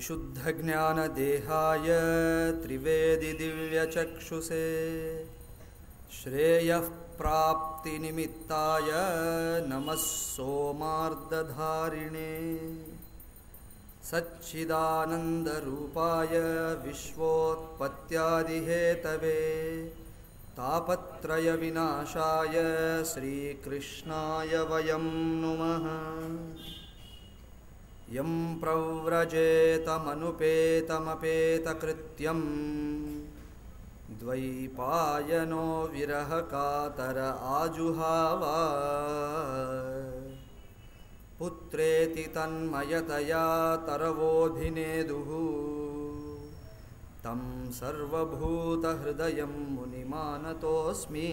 विशुद्धज्ञानदेहाय त्रिवेदिदिव्यचक्षुषे श्रेयः प्राप्तिनिमित्ताय नमः सोमार्दधारिणे सच्चिदानन्दरूपाय विश्वोत्पत्त्यादिहेतवे तापत्रयविनाशाय श्रीकृष्णाय वयं नुमः यं प्रव्रजेतमनुपेतमपेतकृत्यं द्वैपायनो विरहकातर आजुहावा पुत्रेति तन्मयतया तरवोऽभिनेदुः तं सर्वभूतहृदयं मुनिमानतोऽस्मि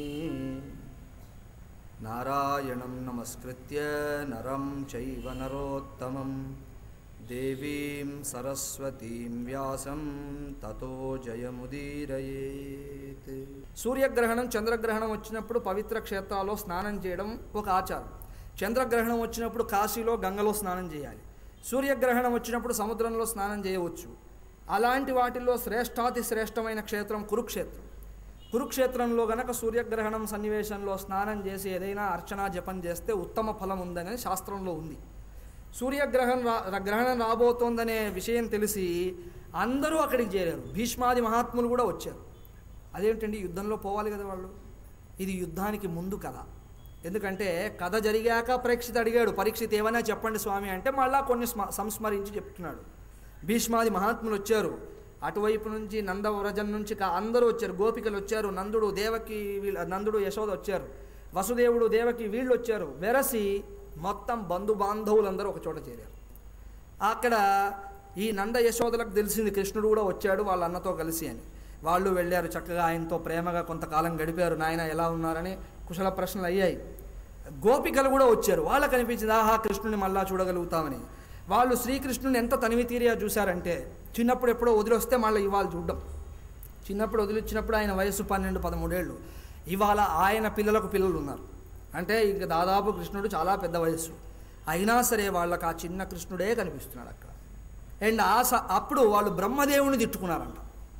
नारायणं नमस्कृत्य नरं चैव नरोत्तमं देवीं सरस्वतीं व्यासं ततो जयमुदीरयेत् సూర్యగ్రహణం చంద్రగ్రహణం వచ్చినప్పుడు పవిత్ర క్షేత్రాల్లో స్నానం చేయడం ఒక ఆచారం చంద్రగ్రహణం వచ్చినప్పుడు కాశీలో గంగలో స్నానం చేయాలి సూర్యగ్రహణం వచ్చినప్పుడు సముద్రంలో స్నానం చేయవచ్చు అలాంటి వాటిల్లో శ్రేష్టాతి శ్రేష్టమైన క్షేత్రం కురుక్షేత్రం కురుక్షేత్రంలో గనక సూర్యగ్రహణం సన్నివేశంలో స్నానం చేసి ఏదైనా అర్చనా జపం చేస్తే ఉత్తమ ఫలం ఉందని శాస్త్రంలో ఉంది సూర్యగ్రహణం రా గ్రహణం రాబోతోందనే విషయం తెలిసి అందరూ అక్కడికి చేరారు భీష్మాది మహాత్ములు కూడా వచ్చారు అదేంటండి యుద్ధంలో పోవాలి కదా వాళ్ళు ఇది యుద్ధానికి ముందు కథ ఎందుకంటే కథ జరిగాక పరీక్షిత్ అడిగాడు పరీక్షిత్ ఏమైనా చెప్పండి స్వామి అంటే మళ్ళా కొన్ని స్మ సంస్మరించి చెప్తున్నాడు భీష్మాది మహాత్ములు వచ్చారు అటువైపు నుంచి నందవ్రజం నుంచి కా- అందరూ వచ్చారు గోపికలు వచ్చారు నందుడు దేవకి వీళ్ళ నందుడు యశోద వచ్చారు వసుదేవుడు దేవకి వీళ్ళు వచ్చారు వెరసి మొత్తం బంధు బాంధవులందరూ ఒక చోట చేరారు అక్కడ ఈ నంద యశోదలకు తెలిసింది కృష్ణుడు కూడా వచ్చాడు వాళ్ళ అన్నతో కలిసి అని వాళ్ళు వెళ్ళారు చక్కగా ఆయనతో ప్రేమగా కొంతకాలం గడిపారు నాయన ఎలా ఉన్నారని కుశల ప్రశ్నలు అయ్యాయి గోపికలు కూడా వచ్చారు వాళ్ళకి అనిపించింది ఆహా కృష్ణుని మళ్ళా చూడగలుగుతామని వాళ్ళు శ్రీకృష్ణుని ఎంత తనివి తీరిగా చూశారంటే చిన్నప్పుడు ఎప్పుడో వదిలొస్తే మళ్ళీ ఇవాళ చూడడం చిన్నప్పుడు వదిలిచ్చినప్పుడు ఆయన వయసు పన్నెండు పదమూడేళ్ళు ఇవాళ ఆయన పిల్లలకు పిల్లలు ఉన్నారు అంటే ఇంక దాదాపు కృష్ణుడు చాలా పెద్ద వయస్సు అయినా సరే వాళ్ళకి ఆ చిన్న కృష్ణుడే కనిపిస్తున్నాడు అక్కడ అండ్ ఆ స- అప్పుడు వాళ్ళు బ్రహ్మదేవుని తిట్టుకున్నారంట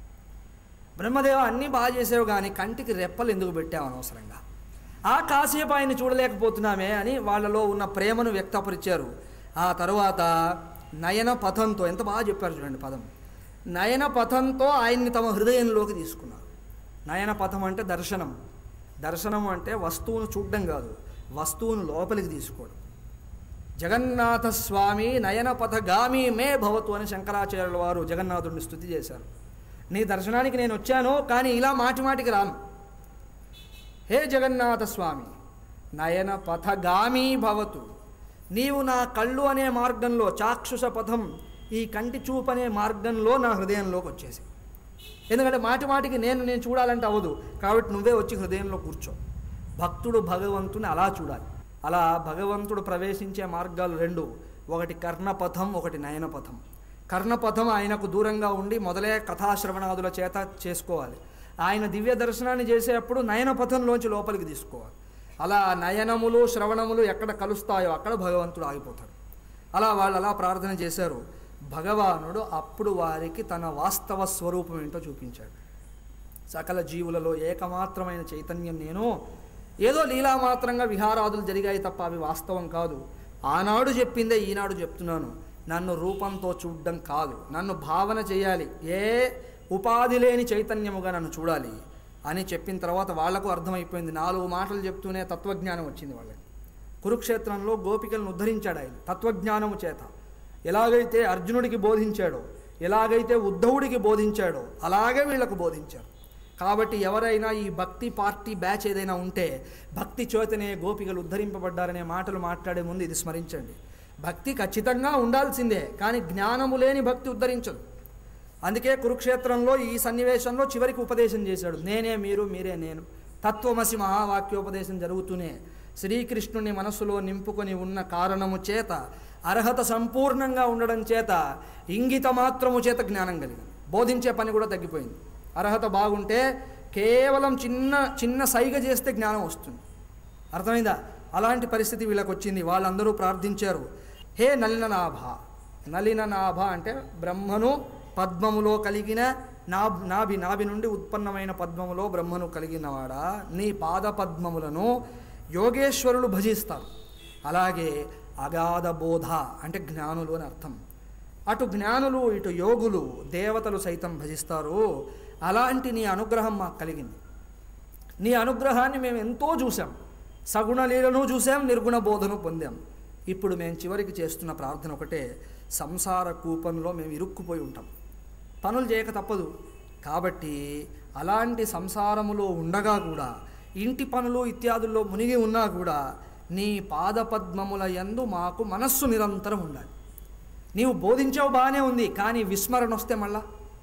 బ్రహ్మదేవ అన్నీ బాగా చేసావు కానీ కంటికి రెప్పలు ఎందుకు పెట్టావు అనవసరంగా ఆ కాసేపు ఆయన్ని చూడలేకపోతున్నామే అని వాళ్ళలో ఉన్న ప్రేమను వ్యక్తపరిచారు ఆ తరువాత నయన పథంతో ఎంత బాగా చెప్పారు చూడండి పదం నయన పథంతో ఆయన్ని తమ హృదయంలోకి తీసుకున్నారు నయన పథం అంటే దర్శనం దర్శనం అంటే వస్తువును చూడడం కాదు వస్తువును లోపలికి తీసుకోవడం జగన్నాథ స్వామి నయన పథగామి మే భవతు అని శంకరాచార్యుల వారు జగన్నాథుడిని స్థుతి చేశారు నీ దర్శనానికి నేను వచ్చాను కానీ ఇలా మాటి మాటికి రాను హే జగన్నాథ స్వామి నయన పథగామి భవతు నీవు నా కళ్ళు అనే మార్గంలో చాక్షుష పథం ఈ కంటి చూపు అనే మార్గంలో నా హృదయంలోకి వచ్చేసి ఎందుకంటే మాటి మాటికి నేను నేను చూడాలంటే అవ్వదు కాబట్టి నువ్వే వచ్చి హృదయంలో కూర్చో భక్తుడు భగవంతుని అలా చూడాలి అలా భగవంతుడు ప్రవేశించే మార్గాలు రెండు ఒకటి కర్ణపథం ఒకటి నయనపథం కర్ణపథం ఆయనకు దూరంగా ఉండి మొదలే కథాశ్రవణాదుల చేత చేసుకోవాలి ఆయన దివ్య దర్శనాన్ని చేసేటప్పుడు నయనపథంలోంచి లోపలికి తీసుకోవాలి అలా నయనములు శ్రవణములు ఎక్కడ కలుస్తాయో అక్కడ భగవంతుడు ఆగిపోతాడు అలా వాళ్ళు అలా ప్రార్థన చేశారు భగవానుడు అప్పుడు వారికి తన వాస్తవ స్వరూపం ఏంటో చూపించాడు సకల జీవులలో ఏకమాత్రమైన చైతన్యం నేను ఏదో లీలామాత్రంగా విహారాదులు జరిగాయి తప్ప అవి వాస్తవం కాదు ఆనాడు చెప్పిందే ఈనాడు చెప్తున్నాను నన్ను రూపంతో చూడడం కాదు నన్ను భావన చేయాలి ఏ ఉపాధి లేని చైతన్యముగా నన్ను చూడాలి అని చెప్పిన తర్వాత వాళ్లకు అర్థమైపోయింది నాలుగు మాటలు చెప్తూనే తత్వజ్ఞానం వచ్చింది వాళ్ళకి కురుక్షేత్రంలో గోపికలను ఉద్ధరించాడు ఆయన తత్వజ్ఞానము చేత ఎలాగైతే అర్జునుడికి బోధించాడో ఎలాగైతే ఉద్ధవుడికి బోధించాడో అలాగే వీళ్ళకు బోధించారు కాబట్టి ఎవరైనా ఈ భక్తి పార్టీ బ్యాచ్ ఏదైనా ఉంటే భక్తి చేతనే గోపికలు ఉద్ధరింపబడ్డారనే మాటలు మాట్లాడే ముందు ఇది స్మరించండి భక్తి ఖచ్చితంగా ఉండాల్సిందే కానీ జ్ఞానము లేని భక్తి ఉద్ధరించదు అందుకే కురుక్షేత్రంలో ఈ సన్నివేశంలో చివరికి ఉపదేశం చేశాడు నేనే మీరు మీరే నేను తత్వమసి మహావాక్యోపదేశం జరుగుతూనే శ్రీకృష్ణుని మనస్సులో నింపుకొని ఉన్న కారణము చేత అర్హత సంపూర్ణంగా ఉండడం చేత ఇంగిత మాత్రము చేత జ్ఞానం కలిగింది బోధించే పని కూడా తగ్గిపోయింది అర్హత బాగుంటే కేవలం చిన్న చిన్న సైగ చేస్తే జ్ఞానం వస్తుంది అర్థమైందా అలాంటి పరిస్థితి వీళ్ళకి వచ్చింది వాళ్ళందరూ ప్రార్థించారు హే నలిననాభ నలిన నాభ అంటే బ్రహ్మను పద్మములో కలిగిన నా నాభి నాభి నుండి ఉత్పన్నమైన పద్మములో బ్రహ్మను కలిగినవాడా నీ పాద పద్మములను యోగేశ్వరులు భజిస్తారు అలాగే అగాధ బోధ అంటే జ్ఞానులు అని అర్థం అటు జ్ఞానులు ఇటు యోగులు దేవతలు సైతం భజిస్తారు అలాంటి నీ అనుగ్రహం మాకు కలిగింది నీ అనుగ్రహాన్ని మేము ఎంతో చూసాం సగుణ లీలను చూసాం నిర్గుణ బోధను పొందాం ఇప్పుడు మేము చివరికి చేస్తున్న ప్రార్థన ఒకటే సంసార కూపంలో మేము ఇరుక్కుపోయి ఉంటాం పనులు చేయక తప్పదు కాబట్టి అలాంటి సంసారములో ఉండగా కూడా ఇంటి పనులు ఇత్యాదుల్లో మునిగి ఉన్నా కూడా నీ పాదపద్మముల యందు మాకు మనస్సు నిరంతరం ఉండాలి నీవు బోధించావు బాగానే ఉంది కానీ విస్మరణ వస్తే మళ్ళా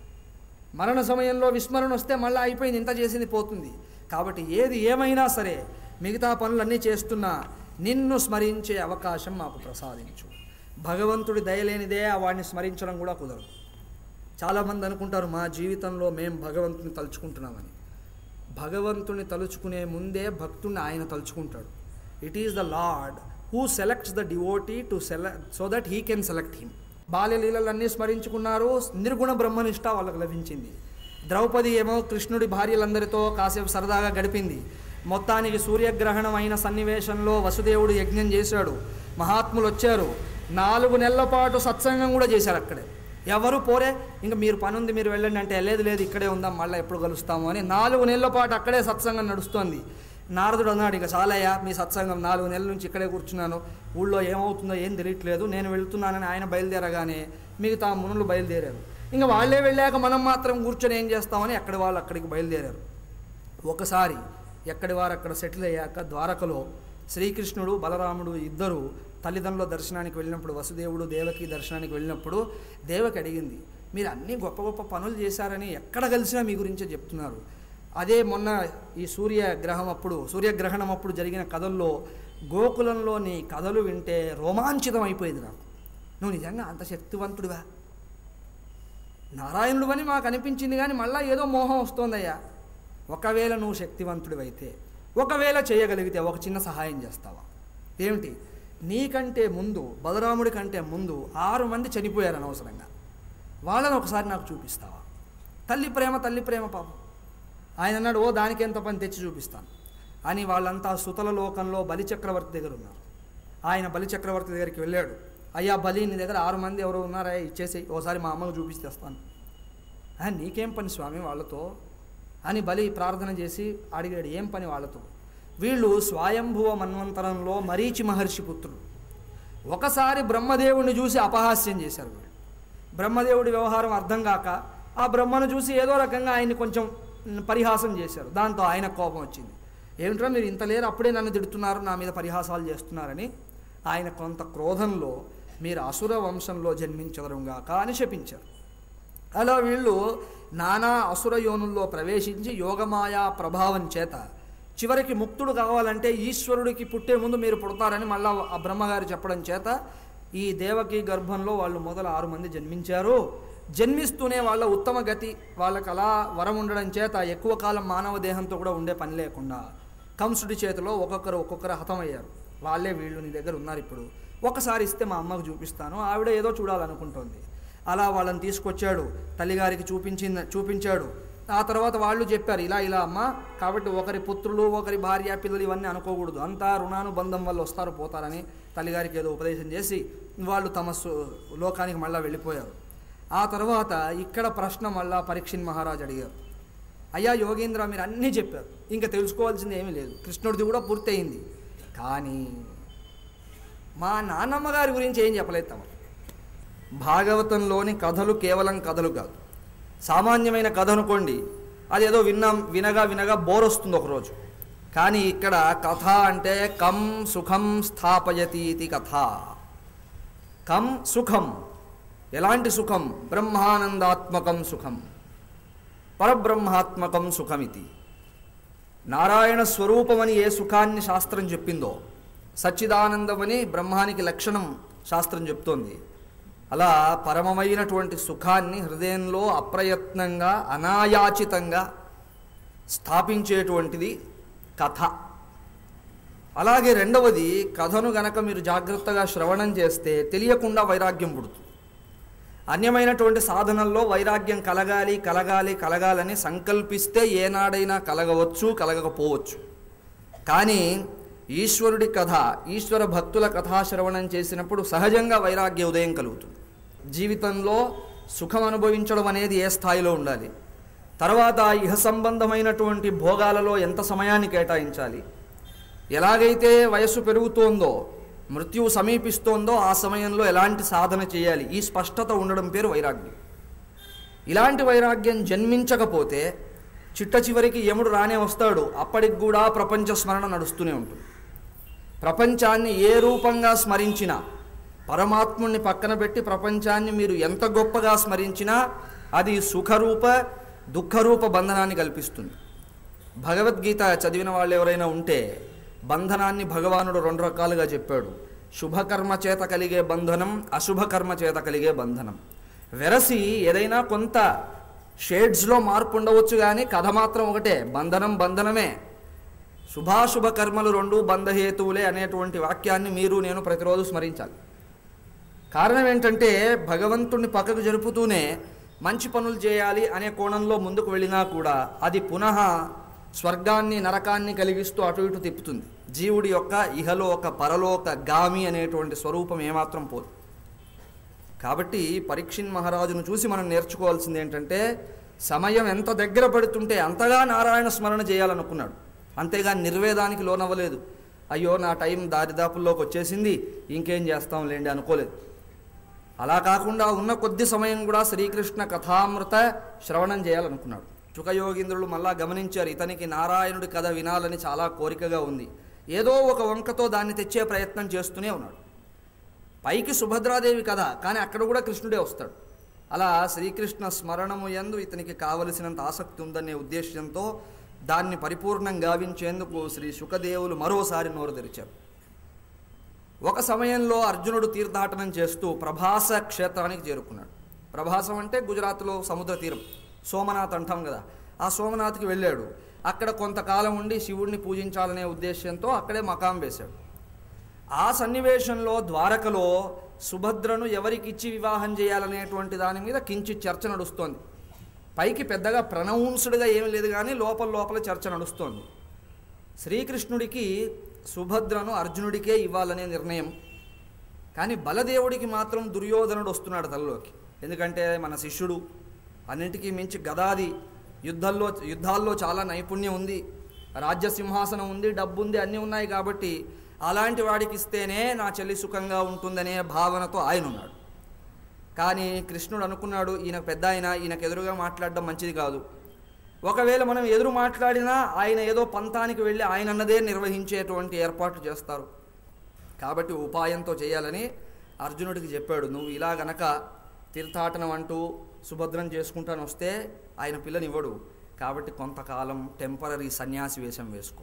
మరణ సమయంలో విస్మరణ వస్తే మళ్ళీ అయిపోయింది ఇంత చేసింది పోతుంది కాబట్టి ఏది ఏమైనా సరే మిగతా పనులన్నీ చేస్తున్నా నిన్ను స్మరించే అవకాశం మాకు ప్రసాదించు భగవంతుడి దయలేనిదే ఆ వాడిని స్మరించడం కూడా కుదరదు చాలామంది అనుకుంటారు మా జీవితంలో మేము భగవంతుని తలుచుకుంటున్నామని భగవంతుని తలుచుకునే ముందే భక్తుడిని ఆయన తలుచుకుంటాడు it is the lord who selects the devotee to select so that he can select him బాల్యలీలలన్నీ స్మరించుకున్నారు నిర్గుణ బ్రహ్మనిష్ట వాళ్ళకు లభించింది ద్రౌపది ఏమో కృష్ణుడి భార్యలందరితో కాసేపు సరదాగా గడిపింది మొత్తానికి సూర్యగ్రహణం అయిన సన్నివేశంలో వసుదేవుడు యజ్ఞం చేశాడు మహాత్ములు వచ్చారు నాలుగు నెలల పాటు సత్సంగం కూడా చేశారు అక్కడే ఎవరు పోరే ఇంకా మీరు పని ఉంది మీరు వెళ్ళండి అంటే లేదు లేదు ఇక్కడే ఉందాం మళ్ళీ ఎప్పుడు కలుస్తాము అని నాలుగు నెలల పాటు అక్కడే సత్సంగం నడుస్తోంది నారదుడు అన్నాడు ఇక చాలయ్యా మీ సత్సంగం నాలుగు నెలల నుంచి ఇక్కడే కూర్చున్నాను ఊళ్ళో ఏమవుతుందో ఏం తెలియట్లేదు నేను వెళ్తున్నానని ఆయన బయలుదేరగానే మిగతా మునులు బయలుదేరారు ఇంకా వాళ్ళే వెళ్ళాక మనం మాత్రం కూర్చొని ఏం చేస్తామని ఎక్కడి వాళ్ళు అక్కడికి బయలుదేరారు ఒకసారి ఎక్కడి వారు అక్కడ సెటిల్ అయ్యాక ద్వారకలో శ్రీకృష్ణుడు బలరాముడు ఇద్దరు తల్లిదండ్రుల దర్శనానికి వెళ్ళినప్పుడు వసుదేవుడు దేవకి దర్శనానికి వెళ్ళినప్పుడు దేవకి అడిగింది మీరు అన్ని గొప్ప గొప్ప పనులు చేశారని ఎక్కడ కలిసినా మీ గురించే చెప్తున్నారు అదే మొన్న ఈ సూర్యగ్రహం అప్పుడు సూర్యగ్రహణం అప్పుడు జరిగిన కథల్లో గోకులంలో నీ కథలు వింటే రోమాంచితం అయిపోయేది నాకు నువ్వు నిజంగా అంత శక్తివంతుడివా నారాయణుడు అని మాకు అనిపించింది కానీ మళ్ళీ ఏదో మోహం వస్తోందయ్యా ఒకవేళ నువ్వు శక్తివంతుడివైతే ఒకవేళ చేయగలిగితే ఒక చిన్న సహాయం చేస్తావా ఏమిటి నీకంటే ముందు బలరాముడి కంటే ముందు ఆరు మంది చనిపోయారు అనవసరంగా వాళ్ళని ఒకసారి నాకు చూపిస్తావా తల్లి ప్రేమ తల్లి ప్రేమ పాపం ఆయన అన్నాడు ఓ దానికి ఎంత పని తెచ్చి చూపిస్తాను అని వాళ్ళంతా సుతల లోకంలో బలిచక్రవర్తి దగ్గర ఉన్నారు ఆయన బలిచక్రవర్తి దగ్గరికి వెళ్ళాడు అయ్యా బలి నీ దగ్గర ఆరు మంది ఎవరో ఉన్నారా ఇచ్చేసి ఓసారి మా అమ్మకు చూపిస్తే వస్తాను "ఆ, నీకేం పని స్వామి వాళ్ళతో అని బలి ప్రార్థన చేసి అడిగాడు ఏం పని వాళ్ళతో వీళ్ళు స్వయంభువ మన్వంతరంలో మరీచి మహర్షి పుత్రులు ఒకసారి బ్రహ్మదేవుడిని చూసి అపహాస్యం చేశారు వీళ్ళు బ్రహ్మదేవుడి వ్యవహారం అర్థం కాక ఆ బ్రహ్మను చూసి ఏదో రకంగా ఆయన్ని కొంచెం పరిహాసం చేశారు దాంతో ఆయన కోపం వచ్చింది ఏమిట్రా మీరు ఇంత లేరు అప్పుడే నన్ను తిడుతున్నారు నా మీద పరిహాసాలు చేస్తున్నారని ఆయన కొంత క్రోధంలో మీరు అసుర వంశంలో జన్మించదరుగాక అని శపించారు అలా వీళ్ళు నానా అసుర యోనుల్లో ప్రవేశించి యోగమాయా ప్రభావం చేత చివరికి ముక్తుడు కావాలంటే ఈశ్వరుడికి పుట్టే ముందు మీరు పుడతారని మళ్ళా ఆ బ్రహ్మగారు చెప్పడం చేత ఈ దేవకి గర్భంలో వాళ్ళు మొదలు ఆరు మంది జన్మించారు జన్మిస్తూనే వాళ్ళ ఉత్తమ గతి వాళ్ళకి అలా వరం ఉండడం చేత ఎక్కువ కాలం మానవ దేహంతో కూడా ఉండే పని లేకుండా కంసుడి చేతిలో ఒక్కొక్కరు ఒక్కొక్కరు హతమయ్యారు వాళ్ళే వీళ్ళు నీ దగ్గర ఉన్నారు ఇప్పుడు ఒకసారి ఇస్తే మా అమ్మకు చూపిస్తాను ఆవిడ ఏదో చూడాలనుకుంటోంది అలా వాళ్ళని తీసుకొచ్చాడు తల్లిగారికి చూపించింది చూపించాడు ఆ తర్వాత వాళ్ళు చెప్పారు ఇలా ఇలా అమ్మ కాబట్టి ఒకరి పుత్రులు ఒకరి భార్య పిల్లలు ఇవన్నీ అనుకోకూడదు అంతా రుణానుబంధం వల్ల వస్తారు పోతారని తల్లిగారికి ఏదో ఉపదేశం చేసి వాళ్ళు తమ సు- లోకానికి మళ్ళీ వెళ్ళిపోయారు ఆ తర్వాత ఇక్కడ ప్రశ్న మళ్ళా పరీక్షిన్ మహారాజ్ అడిగారు అయ్యా యోగేంద్ర మీరు అన్నీ చెప్పారు ఇంకా తెలుసుకోవాల్సింది ఏమీ లేదు కృష్ణుడిది కూడా పూర్తయింది కానీ మా నాన్నమ్మ గారి గురించి ఏం చెప్పలేదు తమ భాగవతంలోని కథలు కేవలం కథలు కాదు సామాన్యమైన కథ అనుకోండి అదేదో విన్నాం వినగా వినగా బోర్ వస్తుంది ఒకరోజు కానీ ఇక్కడ కథ అంటే కం సుఖం స్థాపయతి ఇది కథ కం సుఖం ఎలాంటి సుఖం బ్రహ్మానందాత్మకం సుఖం పరబ్రహ్మాత్మకం సుఖమితి నారాయణ స్వరూపమని ఏ సుఖాన్ని శాస్త్రం చెప్పిందో సచ్చిదానందమని బ్రహ్మానికి లక్షణం శాస్త్రం చెప్తోంది అలా పరమమైనటువంటి సుఖాన్ని హృదయంలో అప్రయత్నంగా అనాయాచితంగా స్థాపించేటువంటిది కథ అలాగే రెండవది కథను గనక మీరు జాగ్రత్తగా శ్రవణం చేస్తే తెలియకుండా వైరాగ్యం పుడుతుంది అన్యమైనటువంటి సాధనల్లో వైరాగ్యం కలగాలి కలగాలి కలగాలని సంకల్పిస్తే ఏనాడైనా కలగవచ్చు కలగకపోవచ్చు కానీ ఈశ్వరుడి కథ ఈశ్వర భక్తుల కథాశ్రవణం చేసినప్పుడు సహజంగా వైరాగ్య ఉదయం కలుగుతుంది జీవితంలో సుఖం అనుభవించడం అనేది ఏ స్థాయిలో ఉండాలి తర్వాత ఇహ సంబంధమైనటువంటి భోగాలలో ఎంత సమయాన్ని కేటాయించాలి ఎలాగైతే వయస్సు పెరుగుతోందో మృత్యువు సమీపిస్తోందో ఆ సమయంలో ఎలాంటి సాధన చేయాలి ఈ స్పష్టత ఉండడం పేరు వైరాగ్యం ఇలాంటి వైరాగ్యం జన్మించకపోతే చిట్ట చివరికి యముడు రానే వస్తాడు అప్పటికి కూడా ప్రపంచ స్మరణ నడుస్తూనే ఉంటుంది ప్రపంచాన్ని ఏ రూపంగా స్మరించినా పరమాత్ముణ్ణి పక్కన పెట్టి ప్రపంచాన్ని మీరు ఎంత గొప్పగా స్మరించినా అది సుఖరూప దుఃఖరూప బంధనాన్ని కల్పిస్తుంది భగవద్గీత చదివిన వాళ్ళు ఎవరైనా ఉంటే బంధనాన్ని భగవానుడు రెండు రకాలుగా చెప్పాడు శుభకర్మ చేత కలిగే బంధనం అశుభకర్మ చేత కలిగే బంధనం వెరసి ఏదైనా కొంత షేడ్స్లో మార్పు ఉండవచ్చు కానీ కథ మాత్రం ఒకటే బంధనం బంధనమే శుభాశుభ కర్మలు రెండు బంధహేతువులే అనేటువంటి వాక్యాన్ని మీరు నేను ప్రతిరోజు స్మరించాలి కారణం ఏంటంటే భగవంతుణ్ణి పక్కకు జరుపుతూనే మంచి పనులు చేయాలి అనే కోణంలో ముందుకు వెళ్ళినా కూడా అది పునః స్వర్గాన్ని నరకాన్ని కలిగిస్తూ అటు ఇటు తిప్పుతుంది జీవుడి యొక్క ఇహలోక పరలోక గామి అనేటువంటి స్వరూపం ఏమాత్రం పోదు కాబట్టి పరీక్షిన్ మహారాజును చూసి మనం నేర్చుకోవాల్సింది ఏంటంటే సమయం ఎంత దగ్గర పడుతుంటే అంతగా నారాయణ స్మరణ చేయాలనుకున్నాడు అంతేగాని నిర్వేదానికి లోనవ్వలేదు అయ్యో నా టైం దారిదాపుల్లోకి వచ్చేసింది ఇంకేం చేస్తాం లేండి అనుకోలేదు అలా కాకుండా ఉన్న కొద్ది సమయం కూడా శ్రీకృష్ణ కథామృత శ్రవణం చేయాలనుకున్నాడు చుకయోగీంద్రులు మళ్ళా గమనించారు ఇతనికి నారాయణుడి కథ వినాలని చాలా కోరికగా ఉంది ఏదో ఒక వంకతో దాన్ని తెచ్చే ప్రయత్నం చేస్తూనే ఉన్నాడు పైకి సుభద్రాదేవి కథ కానీ అక్కడ కూడా కృష్ణుడే వస్తాడు అలా శ్రీకృష్ణ స్మరణము యందు ఇతనికి కావలసినంత ఆసక్తి ఉందనే ఉద్దేశంతో దాన్ని పరిపూర్ణం గావించేందుకు శ్రీ శుకదేవులు మరోసారి నోరు తెరిచారు ఒక సమయంలో అర్జునుడు తీర్థాటనం చేస్తూ ప్రభాస క్షేత్రానికి చేరుకున్నాడు ప్రభాసం అంటే గుజరాత్లో సముద్ర తీరం సోమనాథ్ అంటాం కదా ఆ సోమనాథ్కి వెళ్ళాడు అక్కడ కొంతకాలం ఉండి శివుడిని పూజించాలనే ఉద్దేశంతో అక్కడే మకాం వేశాడు ఆ సన్నివేశంలో ద్వారకలో సుభద్రను ఎవరికిచ్చి వివాహం చేయాలనేటువంటి దాని మీద కించిత్ చర్చ నడుస్తోంది పైకి పెద్దగా ప్రనౌన్స్డ్గా ఏమీ లేదు కానీ లోపల లోపల చర్చ నడుస్తోంది శ్రీకృష్ణుడికి సుభద్రను అర్జునుడికే ఇవ్వాలనే నిర్ణయం కానీ బలదేవుడికి మాత్రం దుర్యోధనుడు వస్తున్నాడు తలలోకి ఎందుకంటే మన శిష్యుడు అన్నింటికీ మించి గదాది యుద్ధాల్లో యుద్ధాల్లో చాలా నైపుణ్యం ఉంది రాజ్య సింహాసనం ఉంది డబ్బు ఉంది అన్నీ ఉన్నాయి కాబట్టి అలాంటి వాడికి ఇస్తేనే నా చెల్లి సుఖంగా ఉంటుందనే భావనతో ఆయన ఉన్నాడు కానీ కృష్ణుడు అనుకున్నాడు ఈయన పెద్ద ఆయన ఈయనకు ఎదురుగా మాట్లాడడం మంచిది కాదు ఒకవేళ మనం ఎదురు మాట్లాడినా ఆయన ఏదో పంతానికి వెళ్ళి ఆయన అన్నదే నిర్వహించేటువంటి ఏర్పాట్లు చేస్తారు కాబట్టి ఉపాయంతో చేయాలని అర్జునుడికి చెప్పాడు నువ్వు ఇలా గనక తీర్థాటనం అంటూ సుభద్రం చేసుకుంటాను వస్తే ఆయన పిల్లనివ్వడు కాబట్టి కొంతకాలం టెంపరీ సన్యాసి వేషం వేసుకో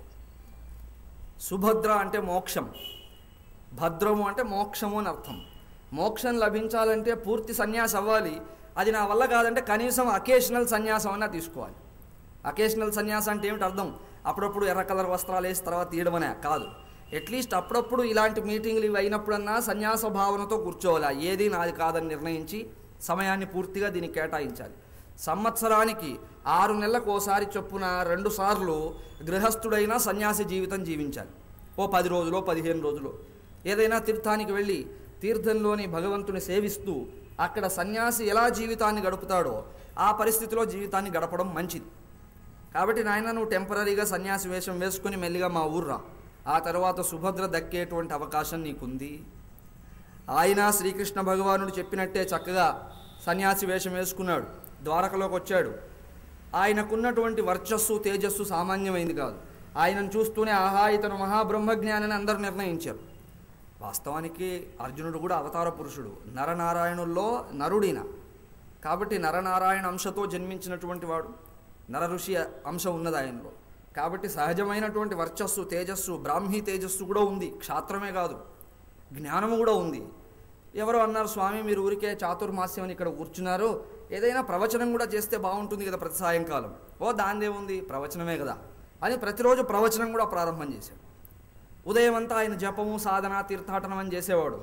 సుభద్ర అంటే మోక్షం భద్రము అంటే మోక్షము అని అర్థం మోక్షం లభించాలంటే పూర్తి సన్యాసి అవ్వాలి అది నా వల్ల కాదంటే కనీసం అకేషనల్ సన్యాసం అన్నా తీసుకోవాలి అకేషనల్ సన్యాసం అంటే ఏమిటి అర్థం అప్పుడప్పుడు ఎర్ర కలర్ వస్త్రాలు వేసి తర్వాత తీయడమనే కాదు అట్లీస్ట్ అప్పుడప్పుడు ఇలాంటి మీటింగ్లు ఇవి అయినప్పుడన్నా సన్యాస భావనతో కూర్చోవాలి ఏది నాది కాదని నిర్ణయించి సమయాన్ని పూర్తిగా దీనికి కేటాయించాలి సంవత్సరానికి ఆరు నెలలకు ఓసారి చొప్పున రెండు సార్లు గృహస్థుడైన సన్యాసి జీవితం జీవించాలి ఓ పది రోజులో పదిహేను రోజులు ఏదైనా తీర్థానికి వెళ్ళి తీర్థంలోని భగవంతుని సేవిస్తూ అక్కడ సన్యాసి ఎలా జీవితాన్ని గడుపుతాడో ఆ పరిస్థితిలో జీవితాన్ని గడపడం మంచిది కాబట్టి నాయన నువ్వు టెంపరీగా సన్యాసి వేషం వేసుకుని మెల్లిగా మా ఊర్రా ఆ తర్వాత సుభద్ర దక్కేటువంటి అవకాశం నీకుంది ఆయన శ్రీకృష్ణ భగవానుడు చెప్పినట్టే చక్కగా సన్యాసి వేషం వేసుకున్నాడు ద్వారకలోకి వచ్చాడు ఆయనకున్నటువంటి వర్చస్సు తేజస్సు సామాన్యమైంది కాదు ఆయనను చూస్తూనే ఆహా ఇతను మహాబ్రహ్మజ్ఞానని అందరూ నిర్ణయించారు వాస్తవానికి అర్జునుడు కూడా అవతార పురుషుడు నరనారాయణుల్లో నరుడిన కాబట్టి నరనారాయణ అంశతో జన్మించినటువంటి వాడు నర ఋషి అంశం ఉన్నది ఆయనలో కాబట్టి సహజమైనటువంటి వర్చస్సు తేజస్సు బ్రాహ్మీ తేజస్సు కూడా ఉంది క్షాత్రమే కాదు జ్ఞానము కూడా ఉంది ఎవరో అన్నారు స్వామి మీరు ఊరికే చాతుర్మాస్యం అని ఇక్కడ కూర్చున్నారు ఏదైనా ప్రవచనం కూడా చేస్తే బాగుంటుంది కదా ప్రతి సాయంకాలం ఓ దాందేముంది ప్రవచనమే కదా అని ప్రతిరోజు ప్రవచనం కూడా ప్రారంభం చేశాడు ఉదయం అంతా ఆయన జపము సాధన తీర్థాటనం అని చేసేవాడు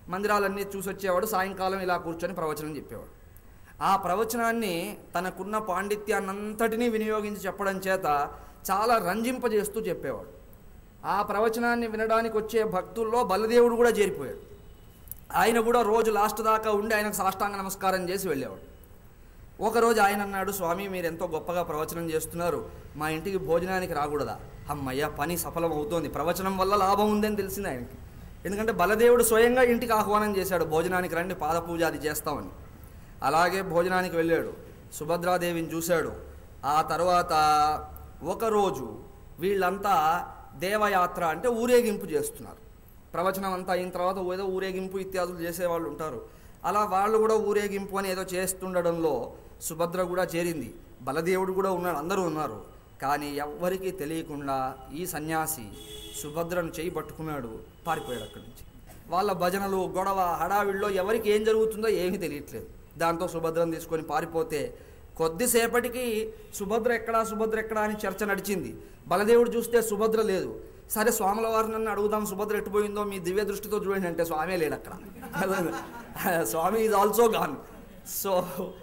మందిరాలన్నీ చూసి వచ్చేవాడు సాయంకాలం ఇలా కూర్చొని ప్రవచనం చెప్పేవాడు ఆ ప్రవచనాన్ని తనకున్న పాండిత్యాన్నంతటినీ వినియోగించి చెప్పడం చేత చాలా రంజింపజేస్తూ చెప్పేవాడు ఆ ప్రవచనాన్ని వినడానికి వచ్చే భక్తుల్లో బలదేవుడు కూడా చేరిపోయాడు ఆయన కూడా రోజు లాస్ట్ దాకా ఉండి ఆయనకు సాష్టాంగ నమస్కారం చేసి వెళ్ళేవాడు ఒకరోజు ఆయన అన్నాడు స్వామి మీరు ఎంతో గొప్పగా ప్రవచనం చేస్తున్నారు మా ఇంటికి భోజనానికి రాకూడదా అమ్మయ్య పని సఫలం అవుతోంది ప్రవచనం వల్ల లాభం ఉందని తెలిసింది ఆయనకి ఎందుకంటే బలదేవుడు స్వయంగా ఇంటికి ఆహ్వానం చేశాడు భోజనానికి రండి పాదపూజ అది చేస్తామని అలాగే భోజనానికి వెళ్ళాడు సుభద్రాదేవిని చూశాడు ఆ తర్వాత ఒకరోజు వీళ్ళంతా దేవయాత్ర అంటే ఊరేగింపు చేస్తున్నారు ప్రవచనం అంతా అయిన తర్వాత ఏదో ఊరేగింపు ఇత్యాదులు చేసేవాళ్ళు ఉంటారు అలా వాళ్ళు కూడా ఊరేగింపు అని ఏదో చేస్తుండడంలో సుభద్ర కూడా చేరింది బలదేవుడు కూడా ఉన్నాడు అందరూ ఉన్నారు కానీ ఎవ్వరికీ తెలియకుండా ఈ సన్యాసి సుభద్రను చేయి పట్టుకున్నాడు పారిపోయాడు అక్కడి నుంచి వాళ్ళ భజనలు గొడవ హడావిడిలో ఎవరికి ఏం జరుగుతుందో ఏమీ తెలియట్లేదు దాంతో సుభద్రను తీసుకొని పారిపోతే కొద్దిసేపటికి సుభద్ర ఎక్కడా సుభద్ర ఎక్కడా అని చర్చ నడిచింది బలదేవుడు చూస్తే సుభద్ర లేదు సరే స్వాముల వారు నన్ను అడుగుదాం సుభద్ర ఎట్టుపోయిందో మీ దివ్య దృష్టితో చూడండి అంటే స్వామే లేడు అక్కడ స్వామి ఈజ్ ఆల్సో గాన్ సో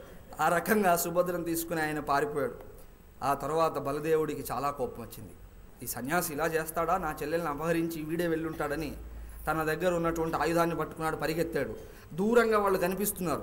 ఆ రకంగా సుభద్రను తీసుకుని ఆయన పారిపోయాడు ఆ తర్వాత బలదేవుడికి చాలా కోపం వచ్చింది ఈ సన్యాసి ఇలా చేస్తాడా నా చెల్లెల్ని అపహరించి వీడే వెళ్ళుంటాడని తన దగ్గర ఉన్నటువంటి ఆయుధాన్ని పట్టుకున్నాడు పరిగెత్తాడు దూరంగా వాళ్ళు కనిపిస్తున్నారు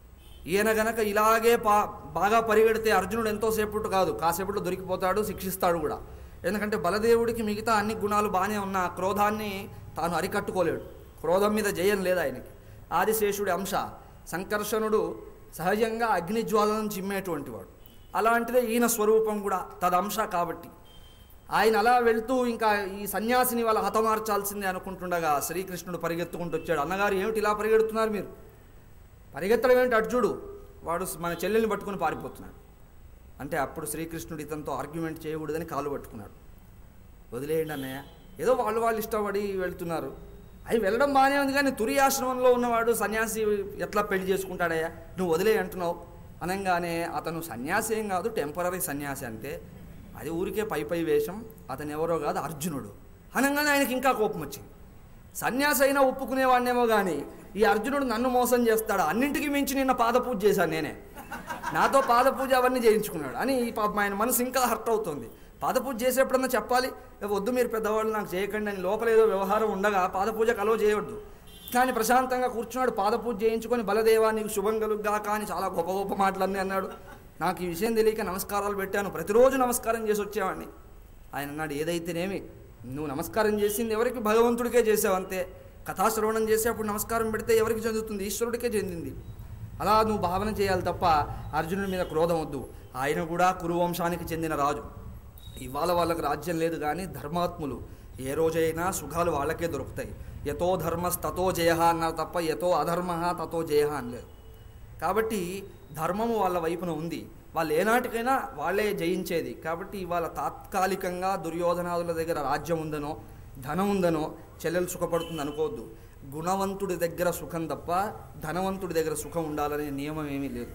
ఈయన గనక ఇలాగే పా బాగా పరిగెడితే అర్జునుడు ఎంతోసేపటి కాదు కాసేపట్లో దొరికిపోతాడు శిక్షిస్తాడు కూడా ఎందుకంటే బలదేవుడికి మిగతా అన్ని గుణాలు బాగానే ఉన్న ఆ క్రోధాన్ని తాను అరికట్టుకోలేడు క్రోధం మీద జయం లేదు ఆయనకి ఆదిశేషుడి అంశ సంకర్షణుడు సహజంగా అగ్నిజ్వాలను చిమ్మేటువంటి వాడు అలాంటిదే ఈయన స్వరూపం కూడా తదంశ కాబట్టి ఆయన అలా వెళ్తూ ఇంకా ఈ సన్యాసిని వాళ్ళ హతమార్చాల్సిందే అనుకుంటుండగా శ్రీకృష్ణుడు పరిగెత్తుకుంటూ వచ్చాడు అన్నగారు ఏమిటి ఇలా పరిగెడుతున్నారు మీరు పరిగెత్తడం ఏంటి అర్జుడు వాడు మన చెల్లెల్ని పట్టుకుని పారిపోతున్నాడు అంటే అప్పుడు శ్రీకృష్ణుడు ఇతనితో ఆర్గ్యుమెంట్ చేయకూడదని కాలు పట్టుకున్నాడు వదిలేయండి అన్నయ్య ఏదో వాళ్ళు వాళ్ళు ఇష్టపడి వెళ్తున్నారు అవి వెళ్ళడం బాగానే ఉంది కానీ తురి ఆశ్రమంలో ఉన్నవాడు సన్యాసి ఎట్లా పెళ్లి చేసుకుంటాడయ్యా నువ్వు వదిలే అంటున్నావు అనగానే అతను సన్యాసి ఏం కాదు టెంపరీ సన్యాసి అంటే అది ఊరికే పై పై వేషం అతను ఎవరో కాదు అర్జునుడు అనగానే ఆయనకి ఇంకా కోపం వచ్చింది సన్యాసి అయినా ఒప్పుకునేవాడినేమో కానీ ఈ అర్జునుడు నన్ను మోసం చేస్తాడు అన్నింటికి మించి నిన్న పాదపూజ చేశాను నేనే నాతో పాదపూజ అవన్నీ చేయించుకున్నాడు అని ఈ పాపం ఆయన మనసు ఇంకా హర్ట్ అవుతుంది పాదపూజ చేసేప్పుడన్నా చెప్పాలి "ఏ వద్దు మీరు పెద్దవాళ్ళు నాకు చేయకండి అని లోపల ఏదో వ్యవహారం ఉండగా పాదపూజ కలవ చేయవద్దు కానీ ప్రశాంతంగా కూర్చున్నాడు పాదపూజ చేయించుకొని బలదేవా నీకు శుభం కలుగ్గా కానీ చాలా గొప్ప గొప్ప మాటలన్నీ అన్నాడు నాకు ఈ విషయం తెలియక నమస్కారాలు పెట్టాను ప్రతిరోజు నమస్కారం చేసి వచ్చేవాడిని ఆయన అన్నాడు ఏదైతేనేమి నువ్వు నమస్కారం చేసింది ఎవరికి భగవంతుడికే చేసావు అంతే కథాశ్రవణం చేసి అప్పుడు నమస్కారం పెడితే ఎవరికి చెందుతుంది ఈశ్వరుడికే చెందింది అలా నువ్వు భావన చేయాలి తప్ప అర్జునుడి మీద క్రోధం వద్దు ఆయన కూడా కురువంశానికి చెందిన రాజు ఇవాళ వాళ్ళకి రాజ్యం లేదు కానీ ధర్మాత్ములు ఏ రోజైనా సుఖాలు వాళ్ళకే దొరుకుతాయి యతో ధర్మస్ తతో జయ అన్నారు తప్ప యతో అధర్మ తతో జయ అనలేదు కాబట్టి ధర్మము వాళ్ళ వైపున ఉంది వాళ్ళు ఏనాటికైనా వాళ్ళే జయించేది కాబట్టి ఇవాళ తాత్కాలికంగా దుర్యోధనాదుల దగ్గర రాజ్యం ఉందనో ధనం ఉందనో చెల్లెలు సుఖపడుతుంది అనుకోవద్దు గుణవంతుడి దగ్గర సుఖం తప్ప ధనవంతుడి దగ్గర సుఖం ఉండాలనే నియమం ఏమీ లేదు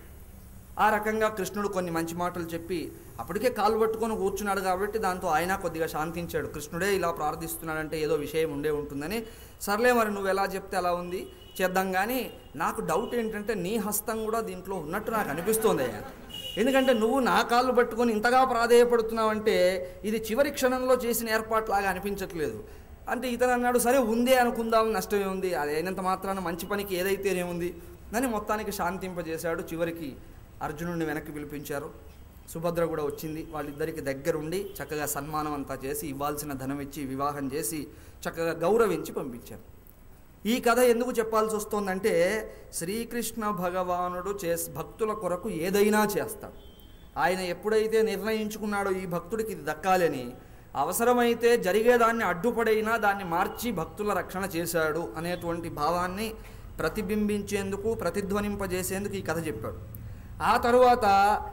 ఆ రకంగా కృష్ణుడు కొన్ని మంచి మాటలు చెప్పి అప్పటికే కాలు పట్టుకొని కూర్చున్నాడు కాబట్టి దాంతో ఆయన కొద్దిగా శాంతించాడు కృష్ణుడే ఇలా ప్రార్థిస్తున్నాడంటే ఏదో విషయం ఉండే ఉంటుందని సర్లే మరి నువ్వు ఎలా చెప్తే అలా ఉంది చేద్దాం కానీ నాకు డౌట్ ఏంటంటే నీ హస్తం కూడా దీంట్లో ఉన్నట్టు నాకు అనిపిస్తోంది అయ్యా ఎందుకంటే నువ్వు నా కాళ్ళు పట్టుకొని ఇంతగా ప్రాధేయపడుతున్నావంటే ఇది చివరి క్షణంలో చేసిన ఏర్పాట్లాగా అనిపించట్లేదు అంటే ఇతను అన్నాడు సరే ఉందే అనుకుందాం నష్టమే ఉంది అది అయినంత మాత్రాన మంచి పనికి ఏదైతేనేముంది అని మొత్తానికి శాంతింపజేశాడు చివరికి అర్జునుడిని వెనక్కి పిలిపించారు సుభద్ర కూడా వచ్చింది వాళ్ళిద్దరికి దగ్గరుండి చక్కగా సన్మానం అంతా చేసి ఇవ్వాల్సిన ధనం ఇచ్చి వివాహం చేసి చక్కగా గౌరవించి పంపించారు ఈ కథ ఎందుకు చెప్పాల్సి వస్తోందంటే శ్రీకృష్ణ భగవానుడు చే భక్తుల కొరకు ఏదైనా చేస్తాడు ఆయన ఎప్పుడైతే నిర్ణయించుకున్నాడో ఈ భక్తుడికి ఇది దక్కాలని అవసరమైతే జరిగేదాన్ని అడ్డుపడైనా దాన్ని మార్చి భక్తుల రక్షణ చేశాడు అనేటువంటి భావాన్ని ప్రతిబింబించేందుకు ప్రతిధ్వనింపజేసేందుకు ఈ కథ చెప్పాడు ఆ తరువాత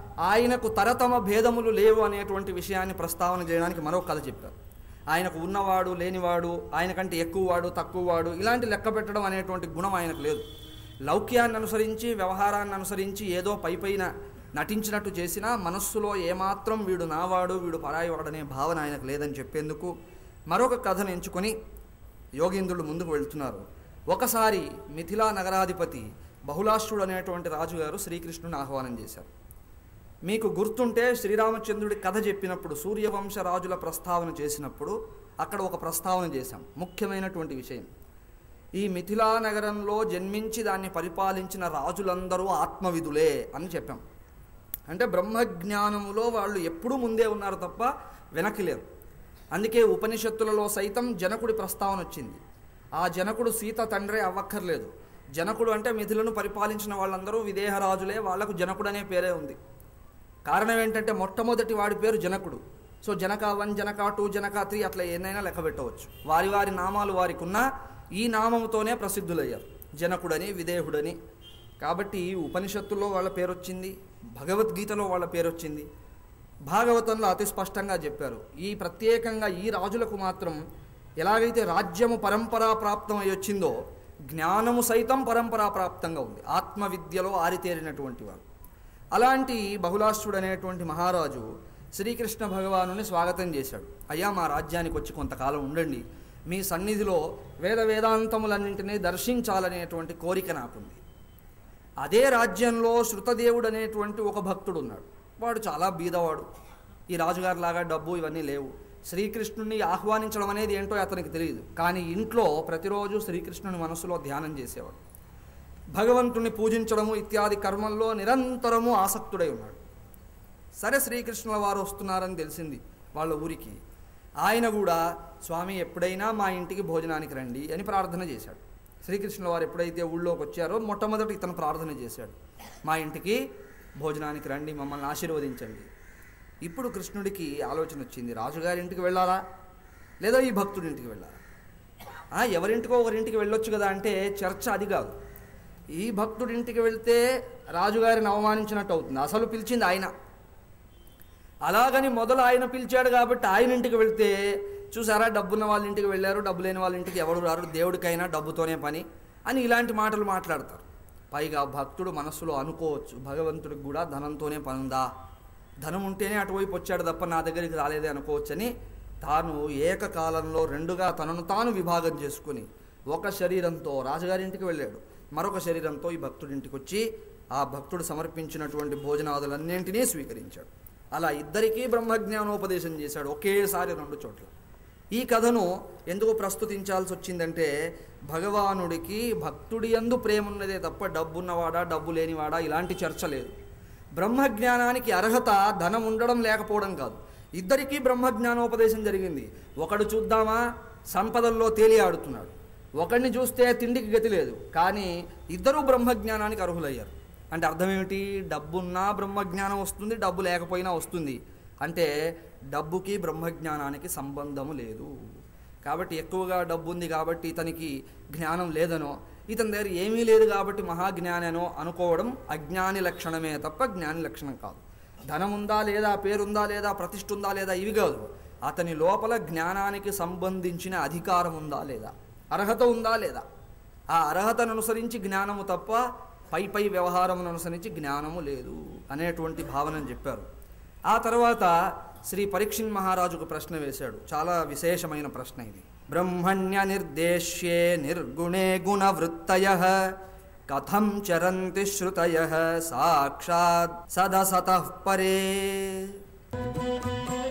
ఆయనకు తరతమ భేదములు లేవు అనేటువంటి విషయాన్ని ప్రస్తావన చేయడానికి మరో కథ చెప్పారు ఆయనకు ఉన్నవాడు లేనివాడు ఆయనకంటే ఎక్కువవాడు తక్కువవాడు ఇలాంటి లెక్క పెట్టడం అనేటువంటి గుణం ఆయనకు లేదు లౌక్యాన్ని అనుసరించి వ్యవహారాన్ని అనుసరించి ఏదో పైపైన నటించినట్టు చేసినా మనస్సులో ఏమాత్రం వీడు నావాడు వీడు పరాయివాడనే భావన ఆయనకు లేదని చెప్పేందుకు మరొక కథను ఎంచుకొని యోగీంద్రుడు ముందుకు వెళ్తున్నారు ఒకసారి మిథిలా నగరాధిపతి బహుళాష్ట్రుడు అనేటువంటి రాజుగారు శ్రీకృష్ణుని ఆహ్వానం చేశారు మీకు గుర్తుంటే శ్రీరామచంద్రుడి కథ చెప్పినప్పుడు సూర్యవంశ రాజుల ప్రస్తావన చేసినప్పుడు అక్కడ ఒక ప్రస్తావన చేశాం ముఖ్యమైనటువంటి విషయం ఈ మిథిలా నగరంలో జన్మించి దాన్ని పరిపాలించిన రాజులందరూ ఆత్మవిధులే అని చెప్పాం అంటే బ్రహ్మజ్ఞానములో వాళ్ళు ఎప్పుడూ ముందే ఉన్నారు తప్ప వెనక్కి లేరు అందుకే ఉపనిషత్తులలో సైతం జనకుడి ప్రస్తావన వచ్చింది ఆ జనకుడు సీత తండ్రే అవ్వక్కర్లేదు జనకుడు అంటే మిథులను పరిపాలించిన వాళ్ళందరూ విదేహరాజులే వాళ్లకు జనకుడు అనే పేరే ఉంది కారణం ఏంటంటే మొట్టమొదటి వాడి పేరు జనకుడు so Janaka one Janaka two Janaka three అట్లా ఏదైనా లెక్క పెట్టవచ్చు వారి వారి నామాలు వారికి ఉన్న ఈ నామముతోనే ప్రసిద్ధులయ్యారు జనకుడని విదేహుడని కాబట్టి ఉపనిషత్తుల్లో వాళ్ళ పేరు వచ్చింది భగవద్గీతలో వాళ్ళ పేరు వచ్చింది భాగవతంలో అతి స్పష్టంగా చెప్పారు ఈ ప్రత్యేకంగా ఈ రాజులకు మాత్రం ఎలాగైతే రాజ్యము పరంపరా ప్రాప్తం అయి వచ్చిందో జ్ఞానము సైతం పరంపరా ప్రాప్తంగా ఉంది ఆత్మవిద్యలో ఆరితేరినటువంటి వారు అలాంటి బహుళాష్ట్రుడు అనేటువంటి మహారాజు శ్రీకృష్ణ భగవానుని స్వాగతం చేశాడు అయ్యా మా రాజ్యానికి వచ్చి కొంతకాలం ఉండండి మీ సన్నిధిలో వేద వేదాంతములన్నింటినీ దర్శించాలనేటువంటి కోరిక నాకుంది అదే రాజ్యంలో శృతదేవుడు అనేటువంటి ఒక భక్తుడు ఉన్నాడు వాడు చాలా బీదవాడు ఈ రాజుగారిలాగా డబ్బు ఇవన్నీ లేవు శ్రీకృష్ణుని ఆహ్వానించడం అనేది ఏంటో అతనికి తెలియదు కానీ ఇంట్లో ప్రతిరోజు శ్రీకృష్ణుని మనసులో ధ్యానం చేసేవాడు భగవంతుని పూజించడము ఇత్యాది కర్మల్లో నిరంతరము ఆసక్తుడై ఉన్నాడు సరే శ్రీకృష్ణుల వారు వస్తున్నారని తెలిసింది వాళ్ళ ఊరికి ఆయన కూడా స్వామి ఎప్పుడైనా మా ఇంటికి భోజనానికి రండి అని ప్రార్థన చేశాడు శ్రీకృష్ణుల వారు ఎప్పుడైతే ఊళ్ళోకి వచ్చారో మొట్టమొదటి ఇతను ప్రార్థన చేశాడు మా ఇంటికి భోజనానికి రండి మమ్మల్ని ఆశీర్వదించండి ఇప్పుడు కృష్ణుడికి ఆలోచన వచ్చింది రాజుగారి ఇంటికి వెళ్ళాలా లేదా ఈ భక్తుడి ఇంటికి వెళ్ళాలా ఆ, ఎవరింటికో ఒకరింటికి వెళ్ళొచ్చు కదా అంటే చర్చ అది కాదు ఈ భక్తుడి ఇంటికి వెళ్తే రాజుగారిని అవమానించినట్టు అవుతుంది అసలు పిలిచింది ఆయన అలాగని మొదలు ఆయన పిలిచాడు కాబట్టి ఆయన ఇంటికి వెళ్తే చూసారా డబ్బున్న వాళ్ళ ఇంటికి వెళ్ళారు డబ్బు లేని వాళ్ళ ఇంటికి ఎవడు రారు దేవుడికైనా డబ్బుతోనే పని అని ఇలాంటి మాటలు మాట్లాడతారు పైగా భక్తుడు మనస్సులో అనుకోవచ్చు భగవంతుడికి కూడా ధనంతోనే పని ఉందా ధనం ఉంటేనే అటువైపు వచ్చాడు తప్ప నా దగ్గరికి రాలేదే అనుకోవచ్చని తాను ఏకకాలంలో రెండుగా తనను తాను విభాగం చేసుకుని ఒక శరీరంతో రాజుగారింటికి వెళ్ళాడు మరొక శరీరంతో ఈ భక్తుడింటికి వచ్చి ఆ భక్తుడు సమర్పించినటువంటి భోజనాదులన్నింటినీ స్వీకరించాడు అలా ఇద్దరికీ బ్రహ్మజ్ఞానోపదేశం చేశాడు ఒకేసారి రెండు చోట్ల ఈ కథను ఎందుకు ప్రస్తుతించాల్సి వచ్చిందంటే భగవానుడికి భక్తుడి యందు ప్రేమ ఉన్నదే తప్ప డబ్బున్నవాడా డబ్బు లేనివాడా ఇలాంటి చర్చ లేదు బ్రహ్మజ్ఞానానికి అర్హత ధనం ఉండడం లేకపోవడం కాదు ఇద్దరికీ బ్రహ్మజ్ఞానోపదేశం జరిగింది ఒకడు చూద్దామా సంపదల్లో తేలి ఆడుతున్నాడు ఒకడిని చూస్తే తిండికి గతి లేదు కానీ ఇద్దరూ బ్రహ్మజ్ఞానానికి అర్హులయ్యారు అంటే అర్థం ఏమిటి డబ్బున్నా బ్రహ్మజ్ఞానం వస్తుంది డబ్బు లేకపోయినా వస్తుంది అంటే డబ్బుకి బ్రహ్మజ్ఞానానికి సంబంధము లేదు కాబట్టి ఎక్కువగా డబ్బు ఉంది కాబట్టి ఇతనికి జ్ఞానం లేదనో ఇతని దగ్గర ఏమీ లేదు కాబట్టి మహాజ్ఞాననో అనుకోవడం అజ్ఞాని లక్షణమే తప్ప జ్ఞాని లక్షణం కాదు ధనం ఉందా లేదా పేరుందా లేదా ప్రతిష్ఠ ఉందా లేదా ఇవి కాదు అతని లోపల జ్ఞానానికి సంబంధించిన అధికారం ఉందా లేదా అర్హత ఉందా లేదా ఆ అర్హతను అనుసరించి జ్ఞానము తప్ప పై పై వ్యవహారమును అనుసరించి జ్ఞానము లేదు అనేటువంటి భావనను చెప్పారు ఆ తర్వాత శ్రీ పరీక్షిన్ మహారాజుకు ప్రశ్న వేశాడు చాలా విశేషమైన ప్రశ్న ఇది బ్రహ్మణ్య నిర్దేశ్యే నిర్గుణే గుణవృత్తయ కథం చరంతి శ్రుతయ సాక్షాత్ సదసత పరే